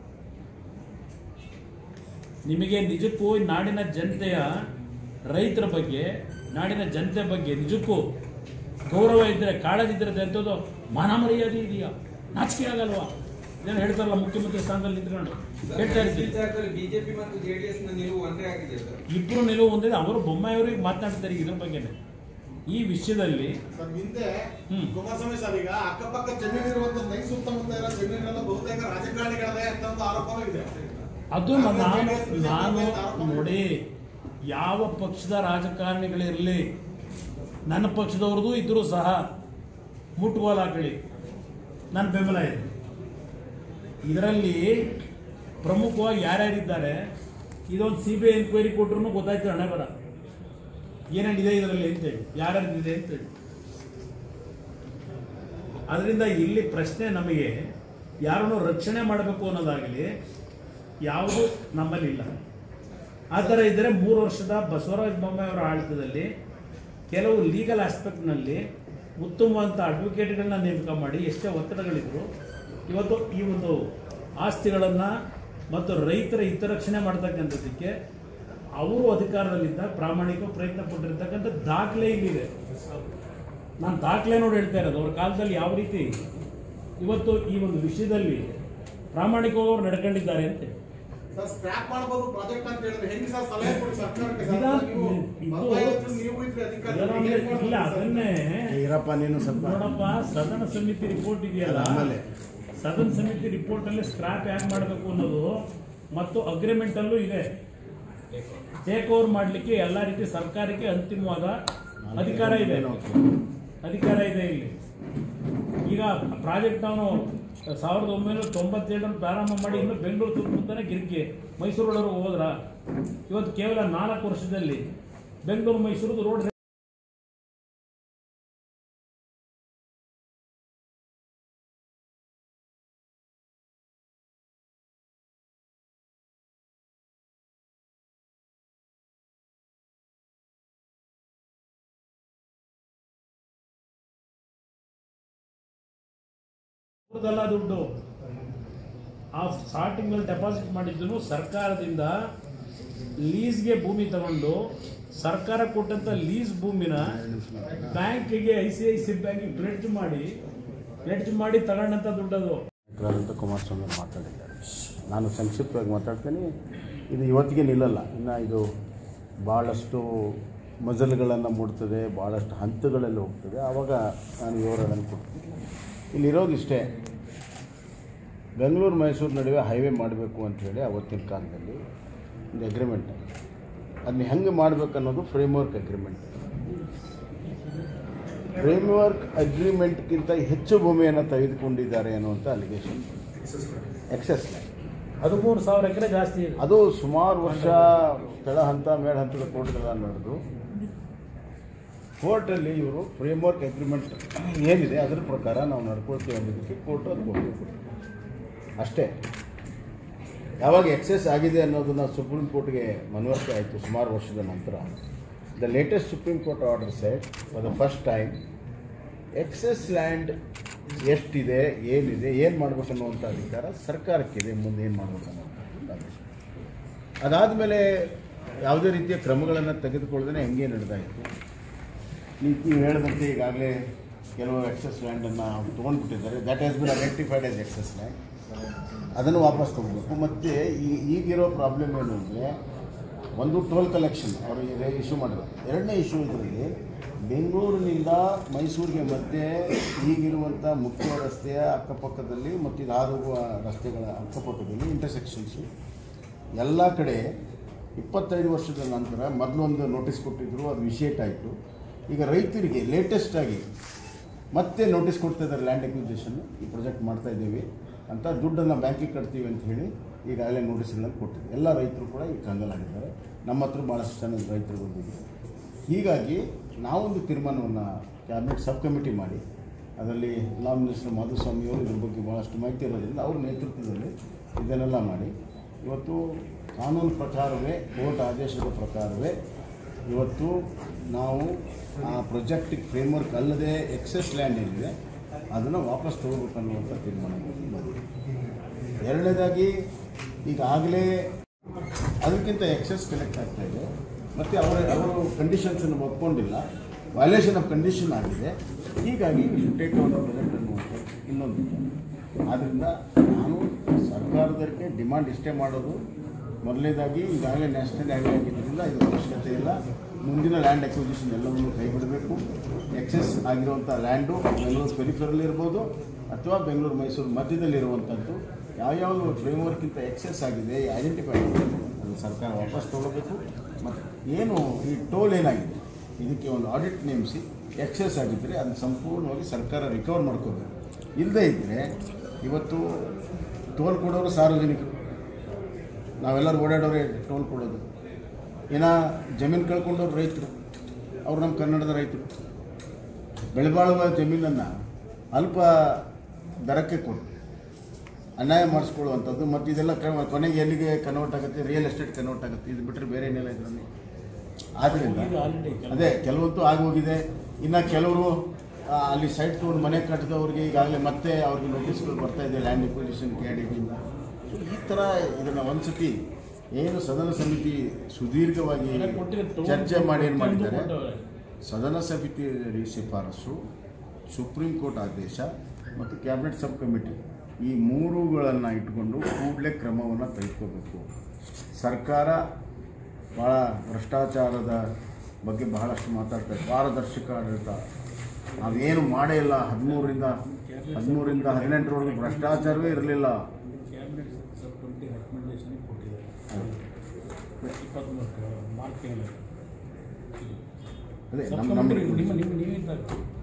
ನಿಮಗೆ ನಿಜಕ್ಕೂ ಈ ನಾಡಿನ ಜನತೆಯ ರೈತರ ಬಗ್ಗೆ ನಾಡಿನ ಜನತೆ ಬಗ್ಗೆ ನಿಜಕ್ಕೂ ಗೌರವ ಇದ್ದರೆ ಕಾಳಜಿ ಇದ್ದರೆ ಎಂಥದ್ದು ಮಾನ ಮರ್ಯಾದೆ ಇದೆಯಾ ನಾಚಿಕೆ ಆಗಲ್ವಾ ಇದೇನು ಹೇಳ್ತಾರಲ್ಲ ಮುಖ್ಯಮಂತ್ರಿ ಸ್ಥಾನದಲ್ಲಿ ನಿಂತ್ಕೊಂಡು ಹೇಳ್ತಾ ಇರ್ತೀವಿ ಬಿಜೆಪಿ ಮತ್ತು ಜೆಡಿಎಸ್ ನ ನಿಲುವು ಒಂದೇ ಆಗಿದೆ ಸರ್ ಇಬ್ಬರು ನಿಲುವು ಹೊಂದಿದೆ ಅವರು ಬೊಮ್ಮಾಯಿಯವರಿಗೆ ಮಾತನಾಡ್ತಾರೆ ಇದ್ರ ಬಗ್ಗೆನೇ ಈ ವಿಷಯದಲ್ಲಿ ಸರ್ ಹಿಂದೆ ಹ್ಮ್. ಕುಮಾರಸ್ವಾಮಿ ಸರ್ ಈಗ ಅಕ್ಕಪಕ್ಕ ಜಮೀನು ಇರುವಂತ ನೈ ಸುತ್ತಮುತ್ತ ಇರೋ ಜಮೀನುಗಳೆಲ್ಲ ಬಹುತೇಕ ರಾಜಕಾರಣಿಗಳದೇ ಅಂತ ಒಂದು ಆರೋಪನೂ ಇದೆ ಅದು ನ- ನಾನು ನಾನು ನೋಡಿ ಯಾವ ಪಕ್ಷದ ರಾಜಕಾರಣಿಗಳಿರಲಿ ನನ್ನ ಪಕ್ಷದವ್ರದ್ದು ಇದ್ರೂ ಸಹ ಮುಟ್ಟುಗೋಲು ಹಾಕಳಿ ನನ್ನ ಬೆಂಬಲ ಇದೆ ಇದರಲ್ಲಿ ಪ್ರಮುಖವಾಗಿ ಯಾರ್ಯಾರಿದ್ದಾರೆ ಇದೊಂದು ಸಿ ಬಿ ಐ ಎನ್ಕ್ವೈರಿ ಕೊಟ್ರು ಗೊತ್ತಾಯ್ತು ಹಣೆ ಬರ ಏನೇನಿದೆ ಇದರಲ್ಲಿ ಅಂತೇಳಿ ಯಾರ್ಯಾರಿದೆ ಅಂತೇಳಿ ಅದರಿಂದ ಇಲ್ಲಿ ಪ್ರಶ್ನೆ ನಮಗೆ ಯಾರನ್ನು ರಕ್ಷಣೆ ಮಾಡಬೇಕು ಅನ್ನೋದಾಗಲಿ ಯಾವುದು ನಮ್ಮಲ್ಲಿ ಇಲ್ಲ ಆ ಥರ ಇದ್ದರೆ ಮೂರು ವರ್ಷದ ಬಸವರಾಜ ಬೊಮ್ಮಾಯಿ ಅವರ ಆಡಳಿತದಲ್ಲಿ ಕೆಲವು ಲೀಗಲ್ ಆಸ್ಪೆಕ್ಟ್ನಲ್ಲಿ ಉತ್ತಮವಾದಂಥ ಅಡ್ವೊಕೇಟ್ಗಳನ್ನ ನೇಮಕ ಮಾಡಿ ಎಷ್ಟೇ ಒತ್ತಡಗಳಿದ್ರು ಇವತ್ತು ಈ ಒಂದು ಆಸ್ತಿಗಳನ್ನು ಮತ್ತು ರೈತರ ಹಿತರಕ್ಷಣೆ ಮಾಡ್ತಕ್ಕಂಥದ್ದಕ್ಕೆ ಅವರು ಅಧಿಕಾರದಲ್ಲಿದ್ದ ಪ್ರಾಮಾಣಿಕ ಪ್ರಯತ್ನ ಪಟ್ಟಿರ್ತಕ್ಕಂಥ ದಾಖಲೆ ಇಲ್ಲಿದೆ ನಾನು ದಾಖಲೆ ನೋಡಿ ಹೇಳ್ತಾ ಇರೋದು ಅವ್ರ ಕಾಲದಲ್ಲಿ ಯಾವ ರೀತಿ ಇವತ್ತು ಈ ಒಂದು ವಿಷಯದಲ್ಲಿ ಪ್ರಾಮಾಣಿಕವಾಗಿ ಅವ್ರು ನಡ್ಕೊಂಡಿದ್ದಾರೆ ಅಂತ ಸರ್ ಸ್ಕ್ರಾಪ್ ಮಾಡಬಹುದು ಪ್ರಾಜೆಕ್ಟ್ ಅಂತ ಹೇಳಿದ್ರೆ ಹೆಂಗೆ ಸರ್ ಸಲಹೆ ಕೊಡಿ ಸರ್ಕಾರಕ್ಕೆ ಸರ್? ವಿಧಾನ- ನೀವು ಇದು- ಮತದಾರರು ನೀವು ಇದ್ರೆ ಅಧಿಕಾರಿ ಇದರ ನೀವು ಮೇಲೆ- ಏನ್ ಇಲ್ಲ ಮಾಡ್ಬೋದು ಸರ್? ಅದನ್ನೇ ಇರಪ್ಪ ನೀನು ಸ್ವಲ್ಪ ನೋಡಪ್ಪ ಸದನ ಸಮಿತಿ ರಿಪೋರ್ಟ್ ಇದೆಯಲ್ಲ ಆಮೇಲೆ. ಸದನ ಸಮಿತಿ ರಿಪೋರ್ಟ್ ಅಲ್ಲಿ ಸ್ಕ್ರಾಪ್ ಯಾಕೆ ಮಾಡಬೇಕು ಅನ್ನೋದು ಮತ್ತು ಅಗ್ರಿಮೆಂಟ್ ಅಲ್ಲೂ ಇದೆ ಟೇಕ್ ಓವರ್ ಮಾಡಲಿಕ್ಕೆ ಎಲ್ಲ ರೀತಿ ಸರ್ಕಾರಕ್ಕೆ ಅಂತಿಮವಾದ ಅಧಿಕಾರ ಇದೆ ಅಧಿಕಾರ ಇದೆ ಇಲ್ಲಿ ಈಗ ಪ್ರಾಜೆಕ್ಟ್ ನಾವು ಸಾವಿರದ ಒಂಬೈನೂರ ತೊಂಬತ್ತೇಳರಲ್ಲಿ ಪ್ರಾರಂಭ ಮಾಡಿ ಇನ್ನು ಬೆಂಗಳೂರು ಸುತ್ತಮುತ್ತನೇ ಗಿರ್ಕಿ ಮೈಸೂರು ಒಳಗೆ ಹೋದ್ರ ಇವತ್ತು ಕೇವಲ ನಾಲ್ಕು ವರ್ಷದಲ್ಲಿ ಬೆಂಗಳೂರು ಮೈಸೂರು ರೋಡ್ ಅವ್ರದ್ದಲ್ಲ ದುಡ್ಡು ಆ ಸ್ಟಾರ್ಟಿಂಗಲ್ಲಿ ಡೆಪಾಸಿಟ್ ಮಾಡಿದ್ದನ್ನು ಸರ್ಕಾರದಿಂದ ಲೀಸ್ಗೆ ಭೂಮಿ ತಗೊಂಡು ಸರ್ಕಾರ ಕೊಟ್ಟಂತ ಲೀಸ್ ಭೂಮಿನ ಬ್ಯಾಂಕಿಗೆ ಐ ಸಿ ಐ ಸಿ ಬ್ಯಾಂಕಿಗೆ ಪ್ಲೆಡ್ಜ್ ಮಾಡಿ ಪ್ಲೆಡ್ಜ್ ಮಾಡಿ ತಗೊಂಡಂತ ದುಡ್ಡದು ಅಂತ ಕುಮಾರಸ್ವಾಮಿ ಅವರು ಮಾತಾಡಿದ್ದಾರೆ ನಾನು ಸಂಕ್ಷಿಪ್ತವಾಗಿ ಮಾತಾಡ್ತೀನಿ ಇದು ಇವತ್ತಿಗೆ ನಿಲ್ಲಲ್ಲ ಇನ್ನು ಇದು ಭಾಳಷ್ಟು ಮಜಲ್ಗಳನ್ನು ಮೂಡ್ತದೆ ಭಾಳಷ್ಟು ಹಂತಗಳಲ್ಲಿ ಹೋಗ್ತದೆ ಆವಾಗ ನಾನು ವಿವರಣೆಯನ್ನು ಕೊಡ್ತೀನಿ ಇಲ್ಲಿರೋದು ಇಷ್ಟೇ ಬೆಂಗಳೂರು ಮೈಸೂರು ನಡುವೆ ಹೈವೇ ಮಾಡಬೇಕು ಅಂಥೇಳಿ ಅವತ್ತಿನ ಕಾಲದಲ್ಲಿ ಒಂದು ಅಗ್ರಿಮೆಂಟ್ ಅದನ್ನ ಹೆಂಗೆ ಮಾಡಬೇಕು ಅನ್ನೋದು ಫ್ರೇಮ್ವರ್ಕ್ ಅಗ್ರಿಮೆಂಟ್ ಫ್ರೇಮ್ವರ್ಕ್ ಅಗ್ರಿಮೆಂಟ್ಗಿಂತ ಹೆಚ್ಚು ಭೂಮಿಯನ್ನು ತೆಗೆದುಕೊಂಡಿದ್ದಾರೆ ಅನ್ನುವಂಥ ಅಲಿಗೇಷನ್ ಎಕ್ಸೆಸ್ ಲ್ಯಾಂಡ್ ಹದಿಮೂರು ಸಾವಿರ ಎಕರೆ ಜಾಸ್ತಿ ಇದೆ ಅದು ಸುಮಾರು ವರ್ಷ ಕೆಳ ಹಂತ ಮೇಳ ಹಂತದ ಕೋರ್ಟ್ಗಳ ನಡೆದು ಕೋರ್ಟಲ್ಲಿ ಇವರು ಫ್ರೇಮ್ವರ್ಕ್ ಅಗ್ರಿಮೆಂಟ್ ಏನಿದೆ ಅದರ ಪ್ರಕಾರ ನಾವು ನಡ್ಕೊಳ್ತೀವಿ ಅನ್ನೋದಕ್ಕೆ ಕೋರ್ಟ್ ಅದು ಒಪ್ಪಿಗೆ ಕೊಟ್ಟಿದೆ ಅಷ್ಟೇ ಯಾವಾಗ ಎಕ್ಸೆಸ್ ಆಗಿದೆ ಅನ್ನೋದನ್ನ ಸುಪ್ರೀಂ ಕೋರ್ಟ್ಗೆ ಮನವರಿಕೆ ಆಯಿತು ಸುಮಾರು ವರ್ಷದ ನಂತರ the latest Supreme Court order set for the first time excess land ಎಷ್ಟಿದೆ ಏನಿದೆ ಏನು ಮಾಡಬೇಕು ಅನ್ನುವಂಥ ಅಧಿಕಾರ ಸರ್ಕಾರಕ್ಕಿದೆ ಮುಂದೆ ಏನು ಮಾಡಬೇಕು ಅನ್ನೋಂಥ ಆದೇಶ ಅದಾದಮೇಲೆ ಯಾವುದೇ ರೀತಿಯ ಕ್ರಮಗಳನ್ನು ತೆಗೆದುಕೊಳ್ಳದೇ ಹೆಂಗೆ ನಡೆದಾಯಿತು ನೀವು ನೀವು ಹೇಳಿದಂತೆ ಈಗಾಗಲೇ ಕೆಲವು ಎಕ್ಸೆಸ್ ಲ್ಯಾಂಡನ್ನು ತೊಗೊಂಡ್ಬಿಟ್ಟಿದ್ದಾರೆ that has been identified as excess land ಅದನ್ನು ವಾಪಸ್ ತಗೋಬೇಕು ಮತ್ತು ಈ ಈಗಿರೋ ಪ್ರಾಬ್ಲಮ್ ಏನು ಅಂದರೆ ಒಂದು ಟೋಲ್ ಕಲೆಕ್ಷನ್ ಅವರು ಈಗ ಇಶ್ಯೂ ಮಾಡಿದ್ರು ಎರಡನೇ ಇಶ್ಯೂ ಇದರಲ್ಲಿ ಬೆಂಗಳೂರಿನಿಂದ ಮೈಸೂರಿಗೆ ಮಧ್ಯೆ ಈಗಿರುವಂಥ ಮುಖ್ಯ ರಸ್ತೆಯ ಅಕ್ಕಪಕ್ಕದಲ್ಲಿ ಮತ್ತು ಇದು ಹಾದು ಹೋಗುವ ರಸ್ತೆಗಳ ಅಕ್ಕಪಕ್ಕದಲ್ಲಿ ಇಂಟರ್ಸೆಕ್ಷನ್ಸು ಎಲ್ಲ ಕಡೆ ಇಪ್ಪತ್ತೈದು ವರ್ಷದ ನಂತರ ಮೊದಲೊಂದು ನೋಟಿಸ್ ಕೊಟ್ಟಿದ್ದರು ಅದು ವಿಷೇಟ್ ಆಯಿತು ಈಗ ರೈತರಿಗೆ ಲೇಟೆಸ್ಟ್ ಆಗಿ ಮತ್ತೆ ನೋಟಿಸ್ ಕೊಡ್ತಾ ಇದ್ದಾರೆ ಲ್ಯಾಂಡ್ ಎಕ್ವಿಸಿಷನ್ ಈ ಪ್ರಾಜೆಕ್ಟ್ ಮಾಡ್ತಾ ಇದ್ದೀವಿ ಅಂತ ದುಡ್ಡನ್ನು ಬ್ಯಾಂಕಿಗೆ ಕಟ್ತೀವಿ ಅಂತ ಹೇಳಿ ಈಗಾಗಲೇ ನೋಟಿಸ್ಗಳನ್ನು ಕೊಟ್ಟಿದೆ ಎಲ್ಲ ರೈತರು ಕೂಡ ಈಗ ಕಂಗಲಾಗಿದ್ದಾರೆ ನಮ್ಮ ಹತ್ರ ಭಾಳಷ್ಟು ಜನ ರೈತರು ಬಂದಿದ್ದಾರೆ ಹೀಗಾಗಿ ನಾವೊಂದು ತೀರ್ಮಾನವನ್ನು ಕ್ಯಾಬಿನೆಟ್ ಸಬ್ ಕಮಿಟಿ ಮಾಡಿ ಅದರಲ್ಲಿ ಲಾ ಮಿನಿಸ್ಟರ್ ಮಾಧುಸ್ವಾಮಿ ಅವರು ಇದ್ರ ಬಗ್ಗೆ ಭಾಳಷ್ಟು ಮಾಹಿತಿ ಇರೋದ್ರಿಂದ ಅವ್ರ ನೇತೃತ್ವದಲ್ಲಿ ಇದನ್ನೆಲ್ಲ ಮಾಡಿ ಇವತ್ತು ಕಾನೂನು ಪ್ರಕಾರವೇ ಕೋರ್ಟ್ ಆದೇಶದ ಪ್ರಕಾರವೇ ಇವತ್ತು ನಾವು ಆ ಪ್ರೊಜೆಕ್ಟಿಗೆ ಫ್ರೇಮ್ವರ್ಕ್ ಅಲ್ಲದೆ ಎಕ್ಸೆಸ್ ಲ್ಯಾಂಡ್ ಏನಿದೆ ಅದನ್ನು ವಾಪಸ್ ತಗೋಬೇಕು ಅನ್ನುವಂಥ ತೀರ್ಮಾನ ಬಂದಿದೆ ಎರಡನೇದಾಗಿ ಈಗಾಗಲೇ ಅದಕ್ಕಿಂತ ಎಕ್ಸೆಸ್ ಕಲೆಕ್ಟ್ ಆಗ್ತಾ ಇದೆ ಮತ್ತು ಅವರ ಅವರು ಕಂಡೀಷನ್ಸನ್ನು ಒಪ್ಕೊಂಡಿಲ್ಲ ವೈಲೇಷನ್ ಆಫ್ ಕಂಡೀಷನ್ ಆಗಿದೆ ಹೀಗಾಗಿ ಟೇಕ್ ಔಟ್ ಪ್ರಾಜೆಕ್ಟ್ ಅನ್ನುವಂಥದ್ದು ಇನ್ನೊಂದು ಆದ್ದರಿಂದ ನಾನು ಸರ್ಕಾರದಕ್ಕೆ ಡಿಮಾಂಡ್ ಇಷ್ಟೇ ಮಾಡೋದು ಮೊದಲನೇದಾಗಿ ಈಗಾಗಲೇ ನ್ಯಾಷನಲ್ ಹೈವೇ ಆಗಿದ್ದರಿಂದ ಇದು ಅವಶ್ಯಕತೆ ಇಲ್ಲ ಮುಂದಿನ ಲ್ಯಾಂಡ್ ಅಕ್ವಿಸಿಷನ್ ಎಲ್ಲವನ್ನು ಕೈ ಬಿಡಬೇಕು ಎಕ್ಸೆಸ್ ಆಗಿರುವಂಥ ಲ್ಯಾಂಡು ಬೆಂಗಳೂರು ಪೆರಿಫರಲ್ಲಿ ಇರ್ಬೋದು ಅಥವಾ ಬೆಂಗಳೂರು ಮೈಸೂರು ಮಧ್ಯದಲ್ಲಿರುವಂಥದ್ದು ಯಾವ್ಯಾವ ಫ್ರೇಮ್ವರ್ಕ್ಕಿಂತ ಎಕ್ಸೆಸ್ ಆಗಿದೆ ಐಡೆಂಟಿಫೈ ಮಾಡಬೇಕು ಅದು ಸರ್ಕಾರ ವಾಪಸ್ ತೊಗೋಬೇಕು ಮತ್ತು ಏನು ಈ ಟೋಲ್ ಏನಾಗಿದೆ ಇದಕ್ಕೆ ಒಂದು ಆಡಿಟ್ ನೇಮಿಸಿ ಎಕ್ಸೆಸ್ ಆಗಿದ್ದರೆ ಅದನ್ನು ಸಂಪೂರ್ಣವಾಗಿ ಸರ್ಕಾರ ರಿಕವರ್ ಮಾಡ್ಕೋಬೇಕು ಇಲ್ಲದೇ ಇದ್ದರೆ ಇವತ್ತು ಟೋಲ್ ಕೊಡೋರು ಸಾರ್ವಜನಿಕರು ನಾವೆಲ್ಲರೂ ಓಡಾಡೋರೇ ಟೋಲ್ ಕೊಡೋದು ಏನೋ ಜಮೀನು ಕಳ್ಕೊಂಡವ್ರು ರೈತರು ಅವ್ರು ನಮ್ಮ ಕನ್ನಡದ ರೈತರು ಬೆಳೆಬಾಳುವ ಜಮೀನನ್ನು ಅಲ್ಪ ದರಕ್ಕೆ ಕೊಟ್ಟು ಅನ್ಯಾಯ ಮಾಡಿಸ್ಕೊಳ್ಳುವಂಥದ್ದು ಮತ್ತು ಇದೆಲ್ಲ ಕ್ರಮ ಕೊನೆಗೆ ಎಲ್ಲಿಗೆ ಕನ್ವರ್ಟ್ ಆಗುತ್ತೆ ರಿಯಲ್ ಎಸ್ಟೇಟ್ ಕನ್ವರ್ಟ್ ಆಗುತ್ತೆ ಇದು ಬಿಟ್ಟರೆ ಬೇರೆ ಏನಿಲ್ಲ ಇದರಲ್ಲಿ ಆದ್ದರಿಂದ ಇದು ಆಲ್ರೆಡಿ ಕೆಲವು- ಅದೇ ಕೆಲವಂತೂ ಆಗೋಗಿದೆ ಇನ್ನು ಕೆಲವರು ಆ, ಅಲ್ಲಿ ಸೈಟ್ ತೊಗೊಂಡು ಮನೆ ಕಟ್ಟಿದವ್ರಿಗೆ ಈಗಾಗಲೇ ಮತ್ತೆ ಅವ್ರಿಗೆ ನೋಟಿಸ್ಗಳು ಬರ್ತಾ ಇದೆ ಲ್ಯಾಂಡ್ ಎಕ್ವಿಸಿಷನ್ ಕೆ ಡಿಯಿಂದ ಸೊ ಈ ಥರ ಇದನ್ನು ಒಂದ್ಸತಿ ಏನು ಸದನ ಸಮಿತಿ ಸುದೀರ್ಘವಾಗಿ ಎಲ್ಲ ಕೊಟ್ಟಿರೋ ಚರ್ಚೆ ಮಾಡಿ ಏನು ಮಾಡಿದ್ದಾರೆ ಕೊಟ್ಟವ್ರೆ. ಸದನ ಸಮಿತಿ ಶಿಫಾರಸು ಸುಪ್ರೀಂ ಕೋರ್ಟ್ ಆದೇಶ ಮತ್ತು ಕ್ಯಾಬಿನೆಟ್ ಸಬ್ ಕಮಿಟಿ ಈ ಮೂರುಗಳನ್ನು ಇಟ್ಕೊಂಡು ಕೂಡಲೇ ಕ್ರಮವನ್ನು ತೆಗೆದುಕೋಬೇಕು ಸರ್ಕಾರ ಭಾಳ ಭ್ರಷ್ಟಾಚಾರದ ಬಗ್ಗೆ ಬಹಳಷ್ಟು ಮಾತಾಡ್ತಾರೆ ಪಾರದರ್ಶಕ ಆಡಳಿತ ನಾವೇನು ಮಾಡೇ ಇಲ್ಲ ಹದಿಮೂರರಿಂದ ಹದಿಮೂರಿಂದ ಹದಿನೆಂಟರವರೆಗೆ ಭ್ರಷ್ಟಾಚಾರವೇ ಇರಲಿಲ್ಲ ಕ್ಯಾಬಿನೆಟ್ ಸಬ್ ಕಮಿಟಿ ರೆಕಮೆಂಡೇಶನ್ ಕೊಟ್ಟಿದ್ದಾರೆ ಇಪ್ಪತ್ತ್ಮೂರು ಮಾರ್ಕ್ ಅದೇ ಸಬ್ ನಮ್ಮ ಕಮಿಟಿ ನಮ್ಮ ನಿಮ್ಮ ನಿಮ್ಮ ನೀವಿದ್ದಾಗ